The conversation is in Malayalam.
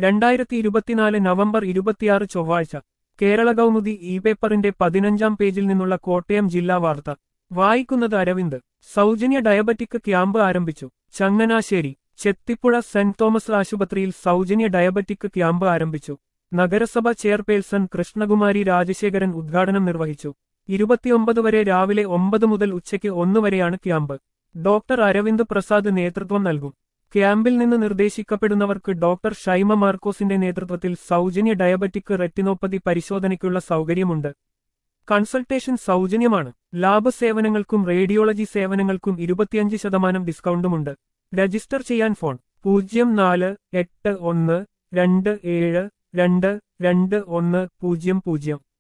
രണ്ടായിരത്തി ഇരുപത്തിനാല് നവംബർ ഇരുപത്തിയാറ് ചൊവ്വാഴ്ച കേരള കൗമുദി ഇ പേപ്പറിന്റെ പതിനഞ്ചാം പേജിൽ നിന്നുള്ള കോട്ടയം ജില്ലാ വാർത്ത വായിക്കുന്നത് അരവിന്ദ് സൗജന്യ ഡയബറ്റിക് ക്യാമ്പ് ആരംഭിച്ചു ചങ്ങനാശ്ശേരി ചെത്തിപ്പുഴ സെന്റ് തോമസ് ആശുപത്രിയിൽ സൗജന്യ ഡയബറ്റിക് ക്യാമ്പ് ആരംഭിച്ചു നഗരസഭ ചെയർപേഴ്സൺ കൃഷ്ണകുമാരി രാജശേഖരൻ ഉദ്ഘാടനം നിർവഹിച്ചു ഇരുപത്തിയൊമ്പത് വരെ രാവിലെ ഒമ്പത് മുതൽ ഉച്ചയ്ക്ക് ഒന്ന് വരെയാണ് ക്യാമ്പ് ഡോക്ടർ അരവിന്ദ് പ്രസാദ് നേതൃത്വം നൽകും ക്യാമ്പിൽ നിന്ന് നിർദ്ദേശിക്കപ്പെടുന്നവർക്ക് ഡോക്ടർ ഷൈമ മാർക്കോസിന്റെ നേതൃത്വത്തിൽ സൗജന്യ ഡയബറ്റിക് റെറ്റിനോപ്പതി പരിശോധനയ്ക്കുള്ള സൗകര്യമുണ്ട് കൺസൾട്ടേഷൻ സൗജന്യമാണ് ലാബ് സേവനങ്ങൾക്കും റേഡിയോളജി സേവനങ്ങൾക്കും ഇരുപത്തിയഞ്ച് ശതമാനം ഡിസ്കൗണ്ടുമുണ്ട് രജിസ്റ്റർ ചെയ്യാൻ ഫോൺ പൂജ്യം നാല് എട്ട് ഒന്ന് രണ്ട് ഏഴ് രണ്ട് രണ്ട് ഒന്ന് പൂജ്യം പൂജ്യം